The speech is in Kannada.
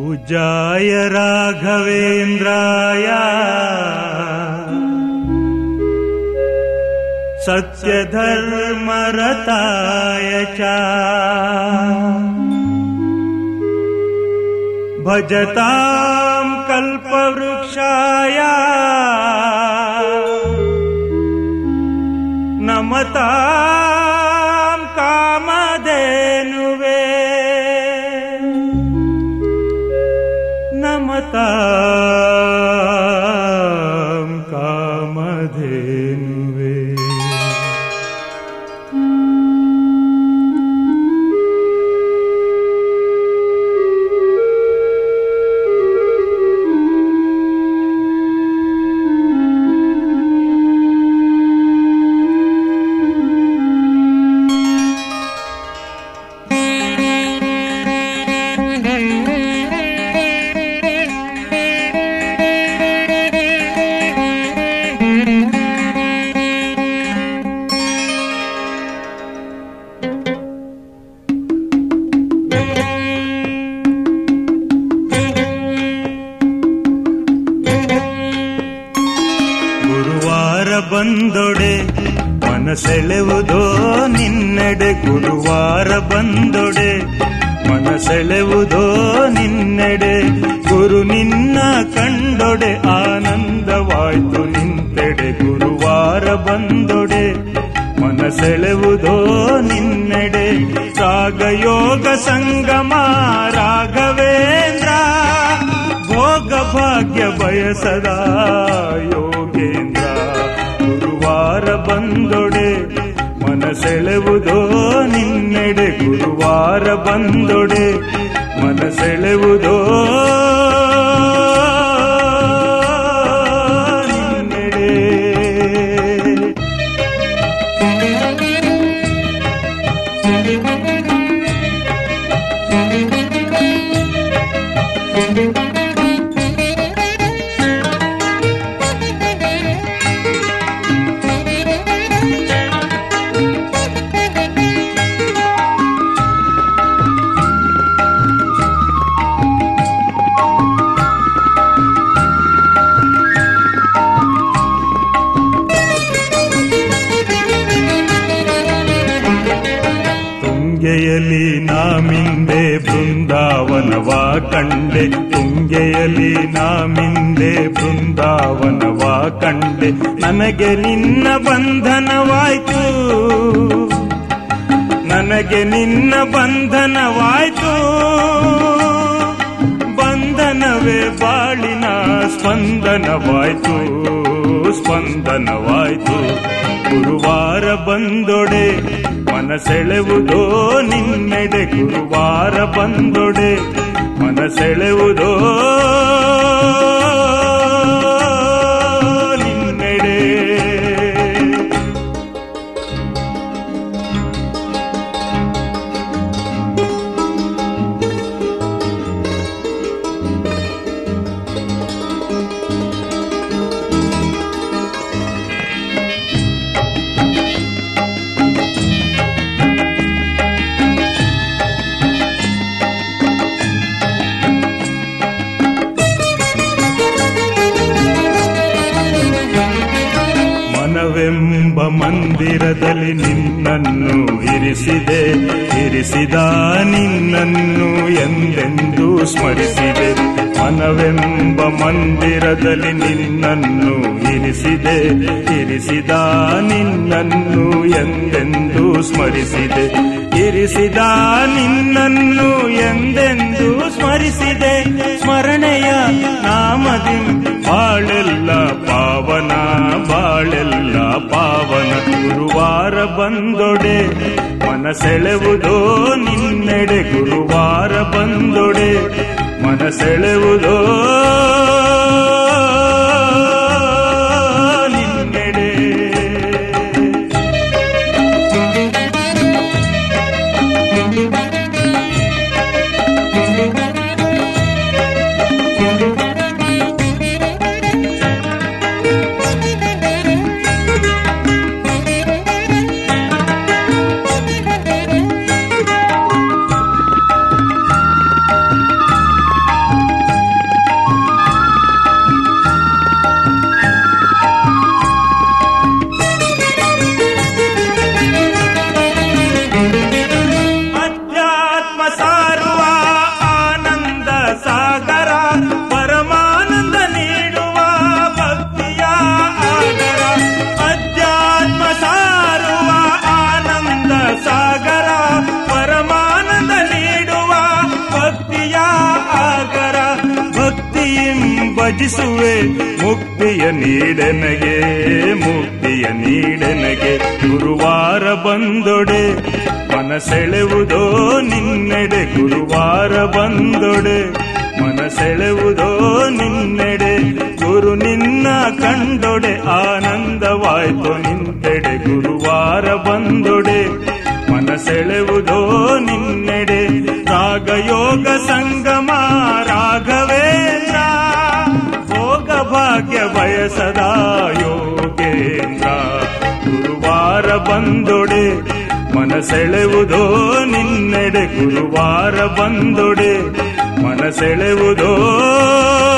पूज्याय राघवेन्द्राय सत्यधर्मरताय च भजतां कल्पवृक्षाय नमतां कामधेनुवे नमतां कामधेनुवे ಗುರುವಾರ ಬಂದೊಡೆ ಮನಸೆಳೆವುದೋ ನಿನ್ನೆಡೆ ಗುರುವಾರ ಬಂದೊಡೆ ಮನಸೆಳೆವುದೋ ನಿನ್ನೆಡೆ ಗುರು ನಿನ್ನ ಕಂಡೊಡೆ ಆನಂದವಾಯ್ತು ನಿಂತೆಡೆ ಗುರುವಾರ ಬಂದೊಡೆ ಮನಸೆಳೆವುದೋ ನಿನ್ನೆಡೆ ರಾಗಯೋಗ ಸಂಗಮ ರಾಘವೇಂದ್ರ ಭೋಗ ಭಾಗ್ಯ ಬಯಸದ ಯೋಗೇಂದ್ರ ಗುರುವಾರ ಬಂದೊಡೆ ಮನಸೆಳೆವುದೋ ನಿನ್ನೆಡೆ ಗುರುವಾರ ಬಂದೊಡೆ ಮನಸೆಳೆವುದೋ ನಿನ್ನೆಡೆ ತುಂಗೆಯಲಿ ನಾಮಿಂದೆ ಬೃಂದಾವನವ ಕಂಡೆ ತುಂಗೆಯಲಿ ನಾಮಿಂದೆ ಬೃಂದಾವನವ ಕಂಡೆ ನನಗೆ ನಿನ್ನ ಬಂಧನವಾಯ್ತು ನನಗೆ ನಿನ್ನ ಬಂಧನವಾಯ್ತು ಬಂಧನವೇ ಬಾಳಿನ ಸ್ಪಂದನವಾಯ್ತು ಸ್ಪಂದನವಾಯ್ತು ಗುರುವಾರ ಬಂದೊಡೆ ಮನಸೆಳೆವುದೋ ನಿನ್ನೆಡೆ ಗುರುವಾರ ಬಂದೊಡೆ ಮನಸೆಳೆವುದೋ ನಿನ್ನೆಡೆ ಮನವೆಂಬ ಮಂದಿರದಲ್ಲಿ ನಿನ್ನನ್ನು ಇರಿಸಿದೆ ಇರಿಸಿದ ನಿನ್ನನ್ನು ಎಂದೆಂದೂ ಸ್ಮರಿಸಿದೆ ಮನವೆಂಬ ಮಂದಿರದಲ್ಲಿ ನಿನ್ನನ್ನು ಇರಿಸಿದೆ ಇರಿಸಿದ ನಿನ್ನನ್ನು ಎಂದೆಂದೂ ಸ್ಮರಿಸಿದೆ ಇರಿಸಿದ ನಿನ್ನನ್ನು ಎಂದೆಂದೂ ಸ್ಮರಿಸಿದೆ ಸ್ಮರಣೆಯ ನಾಮದಿ ಬಾಳೆಲ್ಲ ಪಾವನ ಬಾಳೆಲ್ಲ ಪಾವನ ಗುರುವಾರ ಬಂದೊಡೆ ಮನಸೆಳೆವುದೋ ನಿನ್ನೆಡೆ ಗುರುವಾರ ಬಂದೊಡೆ ಮನಸೆಳೆವುದೋ ನಿನ್ನೆಡೆ ಭಜಿಸುವೆ ಮುಕ್ತಿಯ ನೀಡೆನಗೆ ಮುಕ್ತಿಯ ನೀಡೆನಗೆ ಗುರುವಾರ ಬಂದೊಡೆ ಮನಸೆಳೆವುದೋ ನಿನ್ನೆಡೆ ಗುರುವಾರ ಬಂದೊಡೆ ಮನಸೆಳೆವುದೋ ನಿನ್ನೆಡೆ ಗುರು ನಿನ್ನ ಕಂಡೊಡೆ ಆನಂದವಾಯ್ತು ನಿಂತೆಡೆ ಗುರುವಾರ ಬಂದೊಡೆ ಮನಸೆಳೆವುದೋ ನಿನ್ನೆಡೆ ರಾಗಯೋಗ ಸಂಗಮ ರಾಘವೇಂದ್ರ ಭೋಗ ಭಾಗ್ಯ ಬಯಸದ ಯೋಗೇಂದ್ರ ಗುರುವಾರ ಬಂದೊಡೆ ಮನಸೆಳೆವುದೋ ನಿನ್ನೆಡೆ ಗುರುವಾರ ಬಂದೊಡೆ ಮನಸೆಳೆವುದೋ